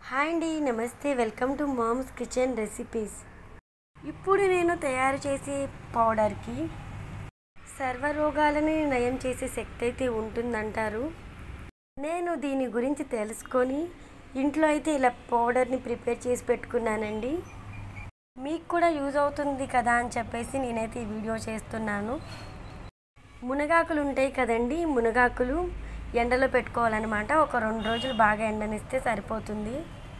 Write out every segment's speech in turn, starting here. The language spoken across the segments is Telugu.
హాయ్ అండి నమస్తే welcome to mom's kitchen recipes ఇప్పుడు నేను తయారు చేసే పౌడర్కి సర్వరోగాలని నయం చేసే శక్తి అయితే ఉంటుందంటారు నేను దీని గురించి తెలుసుకొని ఇంట్లో అయితే ఇలా పౌడర్ని ప్రిపేర్ చేసి పెట్టుకున్నానండి మీకు కూడా యూజ్ అవుతుంది కదా అని చెప్పేసి నేనైతే ఈ వీడియో చేస్తున్నాను మునగాకులు ఉంటాయి కదండి మునగాకులు ఎండలో పెట్టుకోవాలన్నమాట ఒక రెండు రోజులు బాగా ఎండనిస్తే సరిపోతుంది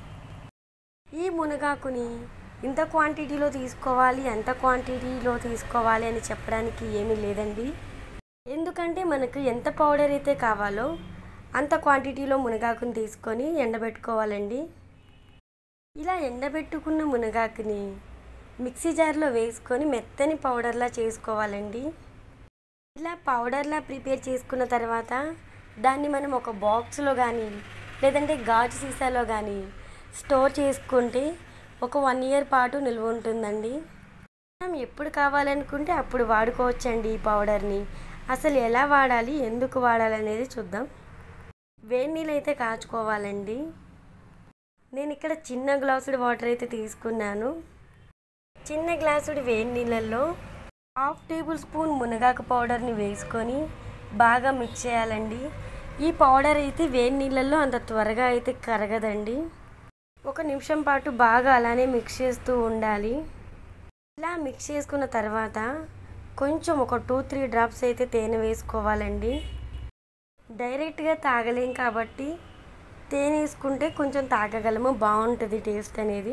ఈ మునగాకుని ఇంత క్వాంటిటీలో తీసుకోవాలి ఎంత క్వాంటిటీలో తీసుకోవాలి అని చెప్పడానికి ఏమీ లేదండి ఎందుకంటే మనకు ఎంత పౌడర్ అయితే కావాలో అంత క్వాంటిటీలో మునగాకుని తీసుకొని ఎండబెట్టుకోవాలండి ఇలా ఎండబెట్టుకున్న మునగాకుని మిక్సీ జార్లో వేసుకొని మెత్తని పౌడర్లా చేసుకోవాలండి ఇలా పౌడర్లా ప్రిపేర్ చేసుకున్న తర్వాత దాన్ని మనం ఒక బాక్స్లో కానీ లేదంటే గాజు సీసాలో కానీ స్టోర్ చేసుకుంటే ఒక వన్ ఇయర్ పాటు నిల్వ ఉంటుందండి మనం ఎప్పుడు కావాలనుకుంటే అప్పుడు వాడుకోవచ్చండి ఈ పౌడర్ని అసలు ఎలా వాడాలి ఎందుకు వాడాలి అనేది చూద్దాం వేడి నీళ్ళు అయితే కాచుకోవాలండి నేను ఇక్కడ చిన్న గ్లాసుడు వాటర్ అయితే తీసుకున్నాను చిన్న గ్లాసుడు వేడి నీళ్ళల్లో హాఫ్ టేబుల్ స్పూన్ మునగాకు పౌడర్ని వేసుకొని బాగా మిక్స్ చేయాలండి ఈ పౌడర్ అయితే వేడి నీళ్ళల్లో అంత త్వరగా అయితే కరగదండి ఒక నిమిషం పాటు బాగా అలానే మిక్స్ చేస్తూ ఉండాలి ఇలా మిక్స్ చేసుకున్న తర్వాత కొంచెం ఒక టూ త్రీ డ్రాప్స్ అయితే తేనె వేసుకోవాలండి డైరెక్ట్గా తాగలేం కాబట్టి తేనె వేసుకుంటే కొంచెం తాగగలము బాగుంటుంది టేస్ట్ అనేది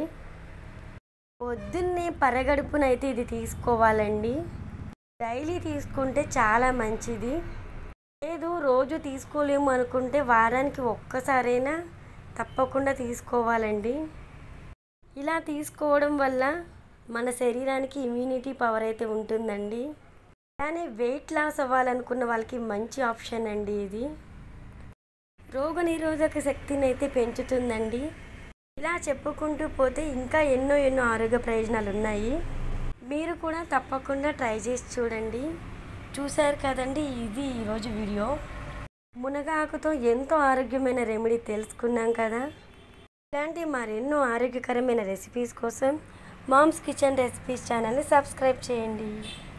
పొద్దున్నే పరగడుపునైతే ఇది తీసుకోవాలండి డైలీ తీసుకుంటే చాలా మంచిది లేదు రోజు తీసుకోలేము అనుకుంటే వారానికి ఒక్కసారైనా తప్పకుండా తీసుకోవాలండి ఇలా తీసుకోవడం వల్ల మన శరీరానికి ఇమ్యూనిటీ పవర్ అయితే ఉంటుందండి అలానే వెయిట్ లాస్ అవ్వాలనుకున్న వాళ్ళకి మంచి ఆప్షన్ అండి ఇది రోగనిరోధక శక్తిని అయితే పెంచుతుందండి ఇలా చెప్పుకుంటూ పోతే ఇంకా ఎన్నో ఎన్నో ఆరోగ్య ప్రయోజనాలు ఉన్నాయి మీరు కూడా తప్పకుండా ట్రై చేసి చూడండి చూశారు కదండి ఇది ఈరోజు వీడియో మునగాకుతో ఎంతో ఆరోగ్యమైన రెమెడీ తెలుసుకున్నాం కదా ఇలాంటి మరెన్నో ఆరోగ్యకరమైన రెసిపీస్ కోసం మామ్స్ కిచెన్ రెసిపీస్ ఛానల్ని సబ్స్క్రైబ్ చేయండి